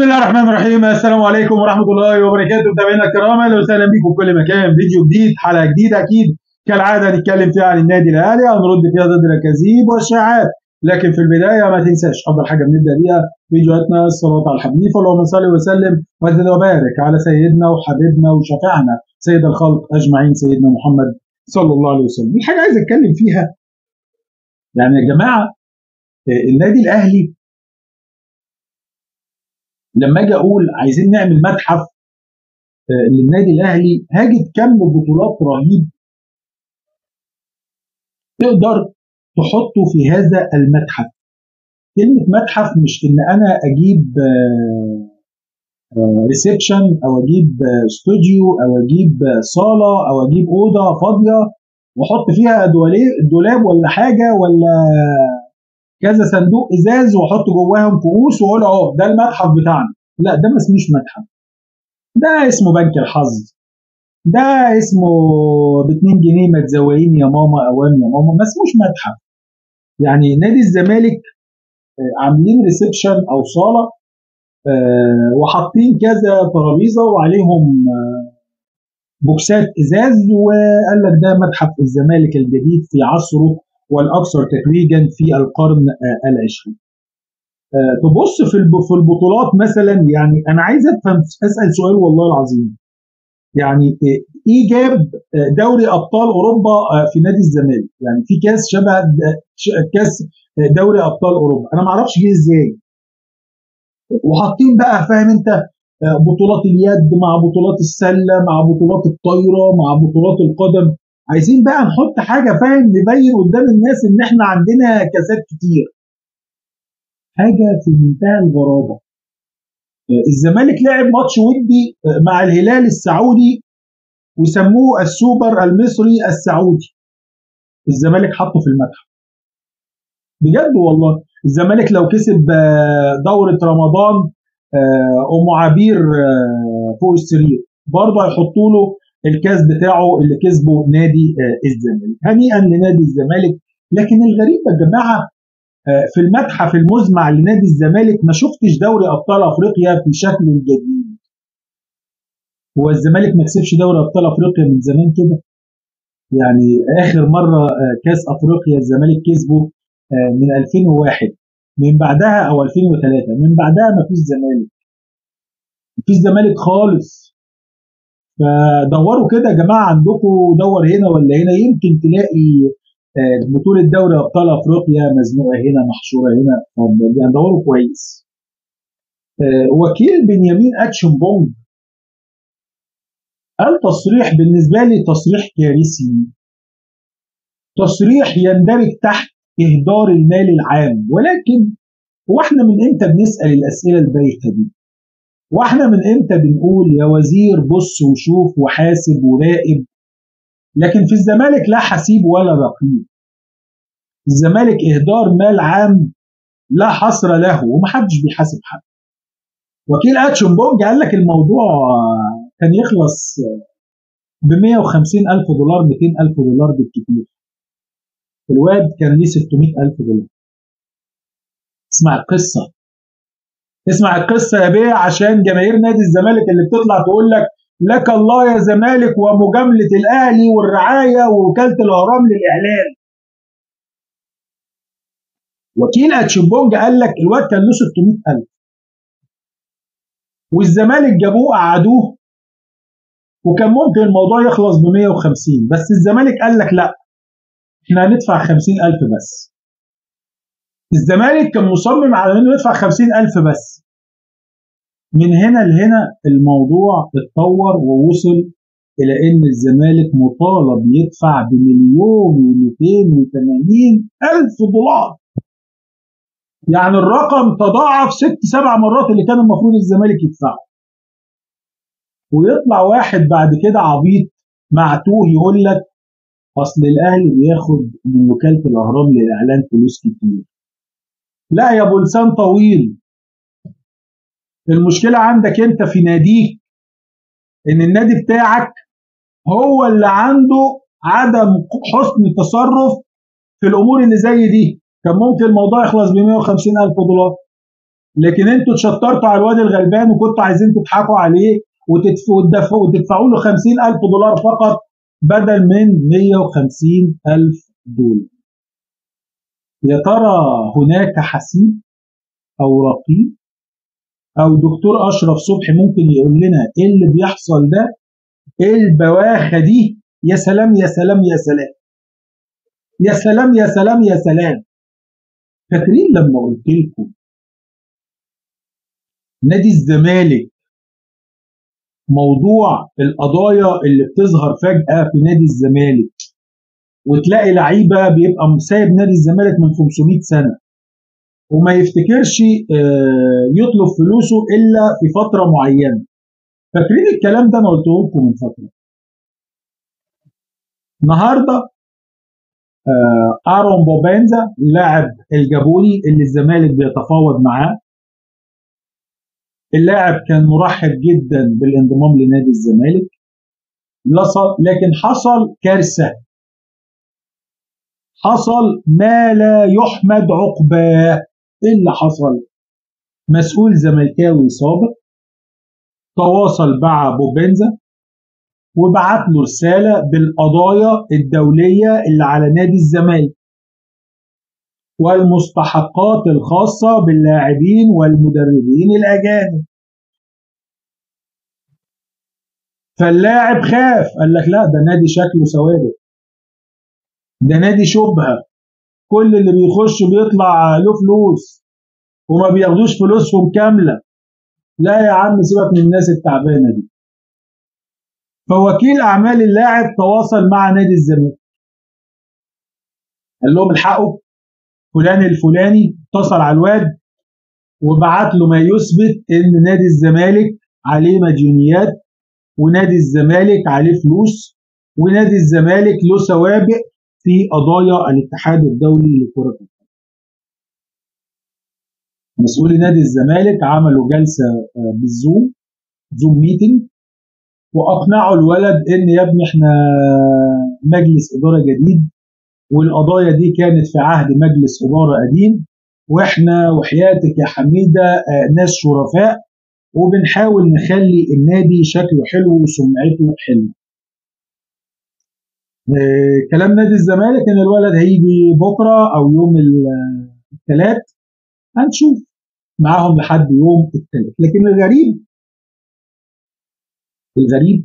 بسم الله الرحمن الرحيم السلام عليكم ورحمه الله وبركاته متابعينا الكرام اهلا وسهلا بكم في كل مكان فيديو جديد حلقه جديده اكيد كالعاده هنتكلم فيها عن النادي الاهلي هنرد فيها ضد الاكاذيب والشائعات لكن في البدايه ما تنساش افضل حاجه بنبدا بيها فيديوهاتنا الصلاه على الحبيب اللهم صل وسلم وزد وبارك على سيدنا وحبيبنا وشفيعنا سيد الخلق اجمعين سيدنا محمد صلى الله عليه وسلم الحاجه عايز اتكلم فيها يعني يا جماعه النادي الاهلي لما اجي اقول عايزين نعمل متحف للنادي الاهلي هاجد كم بطولات رهيب تقدر تحطه في هذا المتحف كلمة متحف مش إن أنا أجيب ريسبشن أو أجيب استوديو أو أجيب صالة أو أجيب أوضة فاضية وأحط فيها دولاب ولا حاجة ولا كذا صندوق ازاز واحط جواهم كؤوس واقول اهو ده المتحف بتاعنا لا ده ما اسموش متحف ده اسمه بنك الحظ ده اسمه ب 2 جنيه ما تزوقيني يا ماما اوام يا ماما ما اسموش متحف يعني نادي الزمالك عاملين ريسبشن او صاله وحاطين كذا ترابيزه وعليهم بوكسات ازاز وقال لك ده متحف الزمالك الجديد في عصره والاكثر تتويجا في القرن العشرين. تبص في في البطولات مثلا يعني انا عايز افهم اسال سؤال والله العظيم. يعني ايه جاب دوري ابطال اوروبا في نادي الزمالك؟ يعني في كاس شبه كاس دوري ابطال اوروبا، انا ما اعرفش جه ازاي. وحاطين بقى فاهم انت بطولات اليد مع بطولات السله مع بطولات الطايره مع بطولات القدم عايزين بقى نحط حاجه فاهم نبين قدام الناس ان احنا عندنا كاسات كتير حاجه في منتهى الغرابه الزمالك لعب ماتش ودي مع الهلال السعودي وسموه السوبر المصري السعودي الزمالك حطه في المتحف بجد والله الزمالك لو كسب دورة رمضان ام عبير فوق السرير برضه هيحطوا له الكاس بتاعه اللي كسبه نادي الزمالك هنيئا لنادي الزمالك لكن الغريب يا جماعه في المتحف المزمع لنادي الزمالك ما شفتش دوري ابطال افريقيا في شكله الجديد هو الزمالك ما كسبش دوري ابطال افريقيا من زمان كده يعني اخر مره كاس افريقيا الزمالك كسبه من 2001 من بعدها او 2003 من بعدها ما فيش زمالك ما فيش زمالك خالص فدوروا كده يا جماعه عندكم دور هنا ولا هنا يمكن تلاقي بطوله دوري ابطال افريقيا مزنوقه هنا محشوره هنا يعني دوروا كويس وكيل بنيامين اتشمبونج قال تصريح بالنسبه لي تصريح كارثي تصريح يندرج تحت اهدار المال العام ولكن هو احنا من امتى بنسال الاسئله البايخه دي؟ واحنا من امتى بنقول يا وزير بص وشوف وحاسب وراقب لكن في الزمالك لا حسيب ولا رقيب الزمالك اهدار مال عام لا حصر له ومحدش بيحاسب حد وكيل اتشنبونج قال لك الموضوع كان يخلص ب 150 الف دولار 200 الف دولار بالكتير الواد كان ليه 600 الف دولار اسمع القصه اسمع القصه يا بيه عشان جماهير نادي الزمالك اللي بتطلع تقول لك لك الله يا زمالك ومجامله الاهلي والرعايه ووكاله الاهرام للاعلان. وكيل اتشبونج قال لك الواد كان له 600000 والزمالك جابوه قعدوه وكان ممكن الموضوع يخلص ب 150 بس الزمالك قال لك لا احنا هندفع 50000 بس. الزمالك كان مصمم على انه يدفع 50000 بس من هنا لهنا الموضوع اتطور ووصل الى ان الزمالك مطالب يدفع بمليون و280 الف دولار يعني الرقم تضاعف ست سبع مرات اللي كان المفروض الزمالك يدفعه ويطلع واحد بعد كده عبيط معتوه يقول لك اصل الاهلي بياخد من وكاله الاهرام للاعلان فلوس كتير لا يا ابو لسان طويل المشكله عندك انت في ناديك ان النادي بتاعك هو اللي عنده عدم حسن تصرف في الامور اللي زي دي كان ممكن الموضوع يخلص ب 150 الف دولار لكن انتوا اتشطرتوا على الواد الغلبان وكنتوا عايزين تضحكوا عليه وتدفعوا وتدفعوا له 50000 دولار فقط بدل من 150000 دولار يا ترى هناك حسيب او رقيب او دكتور اشرف صبحي ممكن يقول لنا ايه اللي بيحصل ده ايه البواخه دي يا سلام يا سلام يا سلام يا سلام يا سلام يا سلام فاكرين لما قلت لكم نادي الزمالك موضوع القضايا اللي بتظهر فجأة في نادي الزمالك وتلاقي لعيبة بيبقى سايب نادي الزمالك من 500 سنة وما يفتكرش يطلب فلوسه إلا في فترة معينة فاكرين الكلام ده أنا قلته لكم من فترة النهارده ارون بوبانزا اللاعب الجابوني اللي الزمالك بيتفاوض معاه اللاعب كان مرحب جدا بالانضمام لنادي الزمالك لكن حصل كارثه حصل ما لا يحمد عقباه ايه اللي حصل مسؤول زملكاوي سابق تواصل مع بوبنزا وبعت له رساله بالقضايا الدوليه اللي على نادي الزمالك والمستحقات الخاصه باللاعبين والمدربين الاجانب فاللاعب خاف قال لك لا ده نادي شكله سوابق ده نادي شبهه كل اللي بيخش بيطلع له فلوس وما بياخدوش فلوسهم كامله لا يا عم سيبك من الناس التعبانه دي فوكيل اعمال اللاعب تواصل مع نادي الزمالك قال لهم الحقوا فلان الفلاني اتصل على الواد وبعت له ما يثبت ان نادي الزمالك عليه مديونيات ونادي الزمالك عليه فلوس ونادي الزمالك له سوابق في قضايا الاتحاد الدولي لكرة القدم. مسؤولي نادي الزمالك عملوا جلسة بالزوم زوم ميتنج واقنعوا الولد ان يا ابني احنا مجلس اداره جديد والقضايا دي كانت في عهد مجلس اداره قديم واحنا وحياتك يا حميده ناس شرفاء وبنحاول نخلي النادي شكله حلو وسمعته حلوه. كلام نادي الزمالك ان الولد هيجي بكره او يوم الثلاث هنشوف معاهم لحد يوم الثلاث لكن الغريب الغريب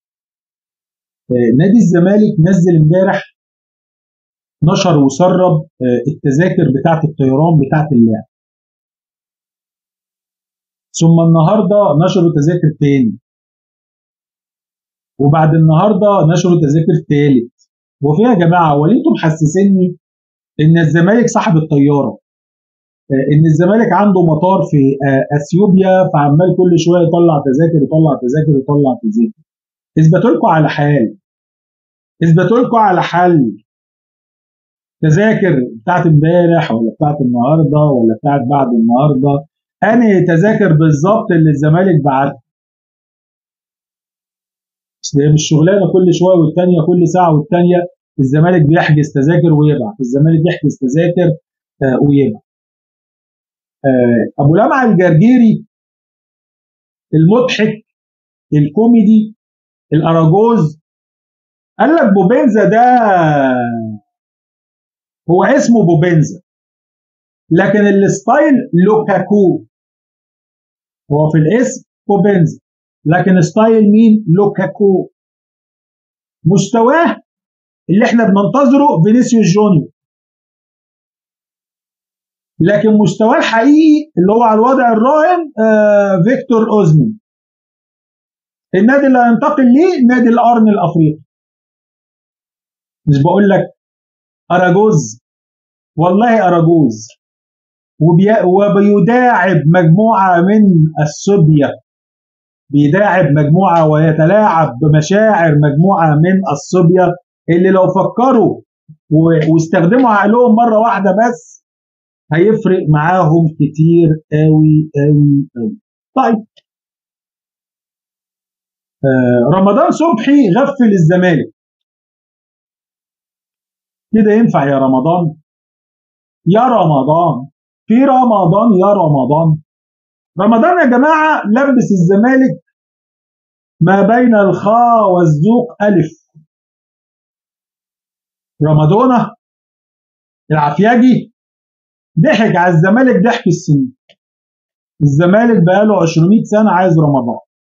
نادي الزمالك نزل امبارح نشر وسرب التذاكر بتاعه الطيران بتاعه اللاعب ثم النهارده نشروا تذاكر تاني وبعد النهارده نشروا تذاكر تالت وفيها يا جماعه هو انتم محسسيني ان الزمالك صاحب الطياره ان الزمالك عنده مطار في اثيوبيا فعمال كل شويه يطلع تذاكر يطلع تذاكر يطلع تذاكر اثبتوا لكم على حال اثبتوا لكم على حل تذاكر بتاعت امبارح ولا بتاعت النهارده ولا بتاعت بعد النهارده انهي تذاكر بالظبط اللي الزمالك بعتها اصل هي مش شغلانه كل شويه والثانيه كل ساعه والثانيه الزمالك بيحجز تذاكر ويبعت الزمالك بيحجز تذاكر آه ويبعت آه ابو لمعه الجرجيري المضحك الكوميدي الاراجوز قال لك بوبنزا ده هو اسمه بوبنزا لكن الستايل لوكاكو هو في الاسم بوبنزا لكن ستايل مين لوكاكو مستواه اللي احنا بننتظره فينيسيوس جونيور لكن مستواه الحقيقي اللي هو على الوضع الراهن آه فيكتور اوزمن النادي اللي هينتقل ليه نادي القرن الافريقي مش بقول لك اراجوز والله اراجوز وبيداعب مجموعه من الصبيه بيداعب مجموعه ويتلاعب بمشاعر مجموعه من الصبيه اللي لو فكروا واستخدموا عقلهم مره واحده بس هيفرق معاهم كتير قوي قوي قوي طيب آه رمضان صبحي غفل الزمالك كده ينفع يا رمضان يا رمضان في رمضان يا رمضان رمضان يا جماعه لبس الزمالك ما بين الخاء والذوق الف رمضان العفياجي ضحك على الزمالك ضحك السنين الزمالك بقاله 200 سنه عايز رمضان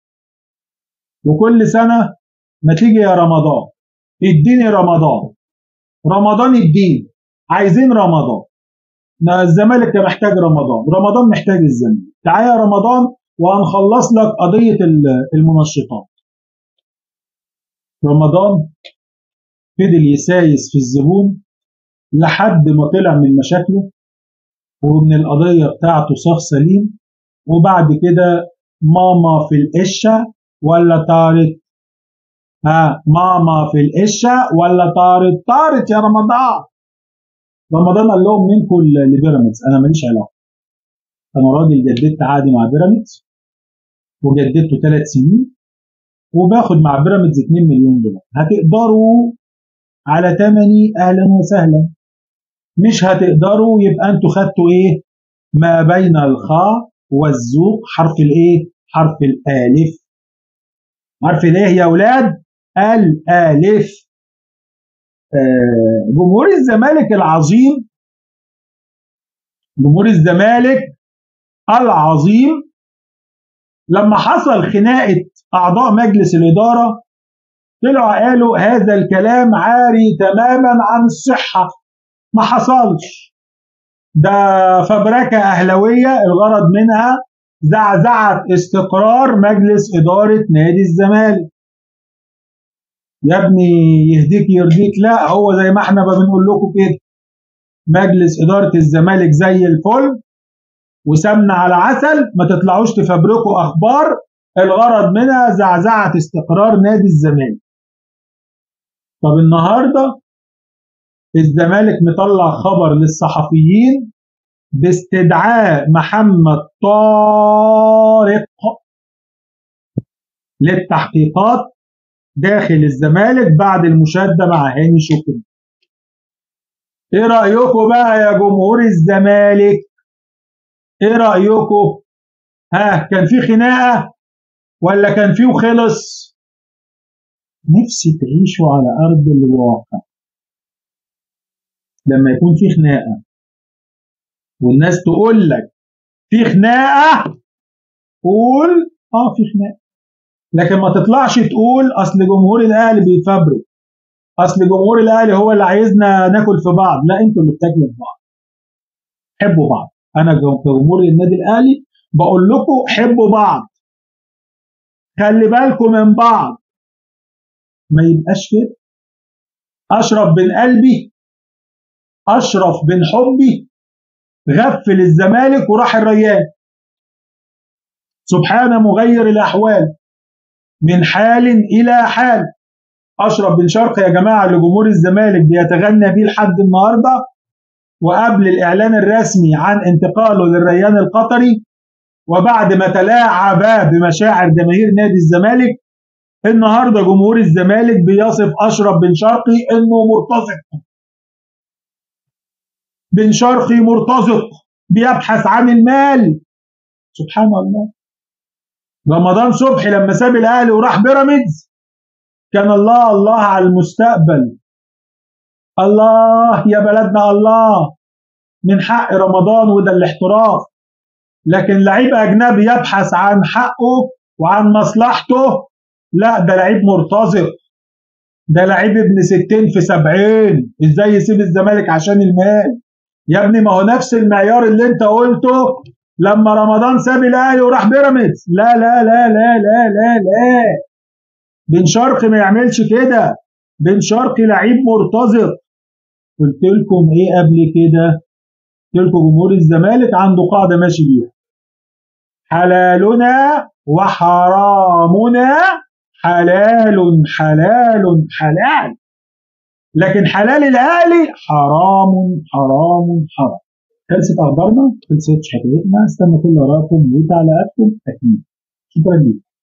وكل سنه ما تيجي يا رمضان اديني رمضان رمضان الدين عايزين رمضان ما الزمالك محتاج رمضان رمضان محتاج الزمالك تعالى يا رمضان وهنخلص لك قضية المنشطات رمضان فضل يسايس في الزبون لحد ما طلع من مشاكله ومن القضية بتاعته صف سليم وبعد كده ماما في القشة ولا طارت ها ماما في القشة ولا طارت طارت يا رمضان رمضان قال لهم منكم لبيراميدز انا ماليش علاقه انا راجل جددت عقدي مع بيراميدز وجددته ثلاث سنين وباخد مع بيراميدز 2 مليون دولار هتقدروا على تمني اهلا وسهلا مش هتقدروا يبقى انتوا خدتوا ايه ما بين الخاء والذوق حرف الايه حرف الالف حرف الايه يا اولاد الالف آه جمهور الزمالك العظيم جمهور الزمالك العظيم لما حصل خناقه اعضاء مجلس الاداره طلعوا قالوا هذا الكلام عاري تماما عن الصحه ما حصلش ده فبركه اهلويه الغرض منها زعزعه استقرار مجلس اداره نادي الزمالك يا ابني يهديك يرضيك لا هو زي ما احنا بنقول لكم كده مجلس اداره الزمالك زي الفل وسمنه على عسل ما تطلعوش تفبركوا اخبار الغرض منها زعزعه استقرار نادي الزمالك طب النهارده الزمالك مطلع خبر للصحفيين باستدعاء محمد طارق للتحقيقات داخل الزمالك بعد المشاده مع هاني شكري ايه رايكم بقى يا جمهور الزمالك ايه رايكم ها كان في خناقه ولا كان فيه خلص نفسي تعيشوا على ارض الواقع لما يكون في خناقه والناس تقول لك في خناقه قول اه في خناقه لكن ما تطلعش تقول اصل جمهور الاهلي بيتفبرك اصل جمهور الاهلي هو اللي عايزنا ناكل في بعض لا انتوا اللي بتاكلوا في بعض حبوا بعض انا كجمهور النادي الاهلي بقول لكم حبوا بعض خلي بالكم من بعض ما يبقاش كده اشرف بن قلبي اشرف بن حبي غفل الزمالك وراح الريان سبحان مغير الاحوال من حال الى حال اشرف بن شرقي يا جماعه اللي جمهور الزمالك بيتغنى بيه لحد النهارده وقبل الاعلان الرسمي عن انتقاله للريان القطري وبعد ما تلاعب بمشاعر جماهير نادي الزمالك النهارده جمهور الزمالك بيصف اشرف بن شرقي انه مرتزق بن شرقي مرتزق بيبحث عن المال سبحان الله رمضان صبحي لما ساب الاهلي وراح بيراميدز كان الله الله على المستقبل الله يا بلدنا الله من حق رمضان وده الاحتراف لكن لعيب اجنبي يبحث عن حقه وعن مصلحته لا ده لعيب مرتزق ده لعيب ابن 60 في 70 ازاي يسيب الزمالك عشان المال يا ابني ما هو نفس المعيار اللي انت قلته لما رمضان ساب الاهلي وراح بيراميدز لا لا لا لا لا لا لا بن شرقي ما يعملش كده بن شرقي لعيب مرتزق قلت لكم ايه قبل كده قلت لكم جمهور الزمالك عنده قاعده ماشي بيها حلالنا وحرامنا حلال حلال حلال لكن حلال الاهلي حرام حرام حرام خلصت اخبارنا خلصت حكايتنا استنى كل ارائكم وتعليقاتكم اكيد شكرا لكم